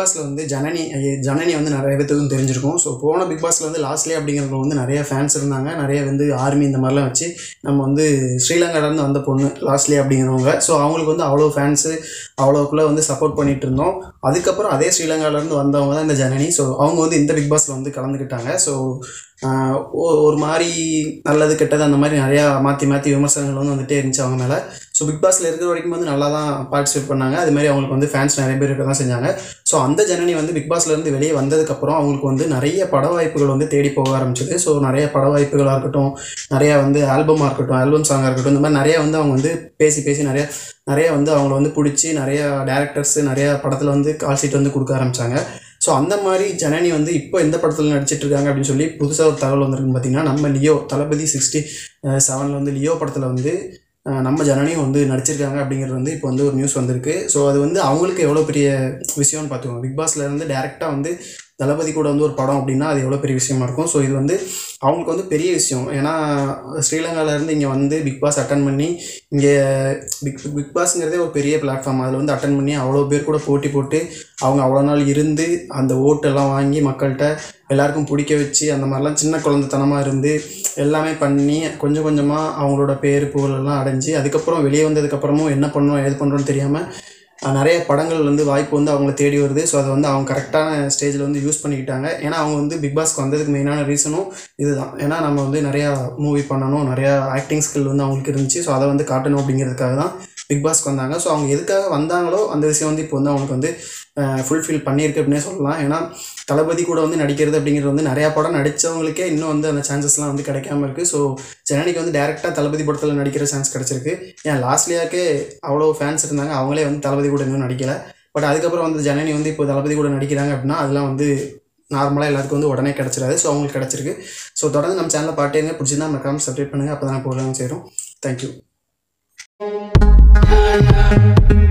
பாஸில் வந்து ஜனனி ஐய- ஜனனி வந்து நிறைய பேத்துக்கும் தெரிஞ்சிருக்கும் ஸோ போன பிக் பாஸில் வந்து லாஸ்ட்லேயே அப்படிங்கிறவங்க வந்து நிறைய ஃபேன்ஸ் இருந்தாங்க நிறைய வந்து ஆர்மி இந்த மாதிரிலாம் வச்சு நம்ம வந்து ஸ்ரீலங்காலேருந்து வந்த பொண்ணு லாஸ்ட்லேயே அப்படிங்கிறவங்க ஸோ அவங்களுக்கு வந்து அவ்வளோ ஃபேன்ஸு அவ்வளோக்குள்ளே வந்து சப்போர்ட் பண்ணிட்டு இருந்தோம் அதுக்கப்புறம் அதே ஸ்ரீலங்காலேருந்து வந்தவங்க தான் இந்த ஜனனி ஸோ அவங்க வந்து இந்த பிக் பாஸில் வந்து கலந்துக்கிட்டாங்க ஸோ ஆஹ் ஒ- ஒரு மாதிரி நல்லது கெட்டது அந்த மாதிரி நிறையா மாற்றி மாற்றி விமர்சனங்கள் வந்து வந்துட்டே இருந்துச்சு அவங்க மேலே ஸோ பிக் பாஸில் இருக்கிற வரைக்கும் வந்து நல்லா தான் பார்ட்டிசிபேட் பண்ணாங்க அது மாதிரி அவங்களுக்கு வந்து ஃபேன்ஸ் நிறைய பேர் இருக்க தான் செஞ்சாங்க ஸோ அந்த ஜனனி வந்து பிக் பாஸ்லேருந்து வெளியே வந்ததுக்கப்புறம் அவங்களுக்கு வந்து நிறைய பட வாய்ப்புகள் வந்து தேடி போக ஆரம்பிச்சது ஸோ நிறைய பட வாய்ப்புகளாக இருக்கட்டும் நிறையா வந்து ஆல்பமாக இருக்கட்டும் ஆல்பம் சாங்காக இருக்கட்டும் இந்த மாதிரி நிறையா வந்து அவங்க வந்து பேசி பேசி நிறைய நிறைய வந்து அவங்கள வந்து பிடிச்சி நிறைய டேரக்டர்ஸ் நிறைய படத்தில் வந்து கால் ஷீட் வந்து கொடுக்க ஆரம்பிச்சாங்க ஸோ அந்த மாதிரி ஜனனி வந்து இப்போ எந்த படத்தில் நடிச்சிட்டு இருக்காங்க அப்படின்னு சொல்லி புதுசாக ஒரு தகவல் வந்திருக்குன்னு பார்த்தீங்கன்னா நம்ம லியோ தளபதி சிக்ஸ்டி செவனில் வந்து லியோ படத்தில் வந்து அஹ், நம்ம ஜனனியும் வந்து நடிச்சிருக்காங்க அப்படிங்கிறது வந்து இப்போ வந்து ஒரு நியூஸ் வந்திருக்கு ஸோ அது வந்து அவங்களுக்கு எவ்வளோ பெரிய விஷயம்னு பார்த்துக்கோங்க பிக் பாஸ்ல இருந்து டேரெக்டாக வந்து தளபதி கூட வந்து ஒரு படம் அப்படின்னா அது எவ்வளோ பெரிய விஷயமா இருக்கும் ஸோ இது வந்து அவங்களுக்கு வந்து பெரிய விஷயம் ஏன்னா ஸ்ரீலங்கால இருந்து இங்கே வந்து பிக் பாஸ் அட்டன் பண்ணி இங்கே பிக் பிக் பாஸ்ங்கிறதே ஒரு பெரிய பிளாட்ஃபார்ம் அதில் வந்து அட்டன் பண்ணி அவ்வளோ பேர் கூட போட்டி போட்டு அவங்க அவ்வளோ நாள் இருந்து அந்த ஓட்டெல்லாம் வாங்கி மக்கள்கிட்ட எல்லாருக்கும் பிடிக்க வச்சு அந்த மாதிரிலாம் சின்ன குழந்தைத்தனமாக இருந்து எல்லாமே பண்ணி கொஞ்சம் கொஞ்சமாக அவங்களோட பேர் புகழ் எல்லாம் அடைஞ்சு அதுக்கப்புறம் வெளியே வந்ததுக்கப்புறமும் என்ன பண்ணோம் ஏது பண்ணுறோன்னு தெரியாமல் நிறைய படங்கள் வந்து வாய்ப்பு வந்து அவங்கள தேடி வருது ஸோ அதை வந்து அவங்க கரெக்டான ஸ்டேஜில் வந்து யூஸ் பண்ணிக்கிட்டாங்க ஏன்னா அவங்க வந்து பிக் பாஸ்க்கு வந்ததுக்கு மெயினான ரீசனும் இதுதான் ஏன்னா நம்ம வந்து நிறையா மூவி பண்ணணும் நிறையா ஆக்டிங் ஸ்கில் வந்து அவங்களுக்கு இருந்துச்சு ஸோ அதை வந்து காட்டணும் அப்படிங்கிறதுக்காக தான் பிக் பாஸ்க்கு வந்தாங்க ஸோ அவங்க எதுக்காக வந்தாங்களோ அந்த விஷயம் வந்து இப்போ வந்து அவங்களுக்கு வந்து ஃபுல்ஃபில் பண்ணியிருக்கு அப்படின்னே சொல்லலாம் ஏன்னா தளபதி கூட வந்து நடிக்கிறது அப்படிங்கிறது வந்து நிறையா படம் நடித்தவங்களுக்கே இன்னும் வந்து அந்த சான்சஸ்லாம் வந்து கிடைக்காம இருக்குது ஸோ ஜனனிக்கு வந்து டேரெக்டாக தளபதி படத்தில் நடிக்கிற சான்ஸ் கிடச்சிருக்கு ஏன் லாஸ்ட்லியாக்கே அவ்வளோ ஃபேன்ஸ் இருந்தாங்க அவங்களே வந்து தளபதி கூட இன்னும் நடிக்கலை பட் அதுக்கப்புறம் வந்து ஜனனி வந்து இப்போ தளபதி கூட நடிக்கிறாங்க அப்படின்னா அதெல்லாம் வந்து நார்மலாக எல்லாத்துக்கும் வந்து உடனே கிடச்சிடாது ஸோ அவங்களுக்கு கிடச்சிருக்கு ஸோ தொடர்ந்து நம்ம சேனலை பாட்டேங்க பிடிச்சிருந்தா மறக்காமல் சப்ஸ்கிரைப் பண்ணுங்கள் அப்போ தான் போகலாம் சேரும் தேங்க்யூ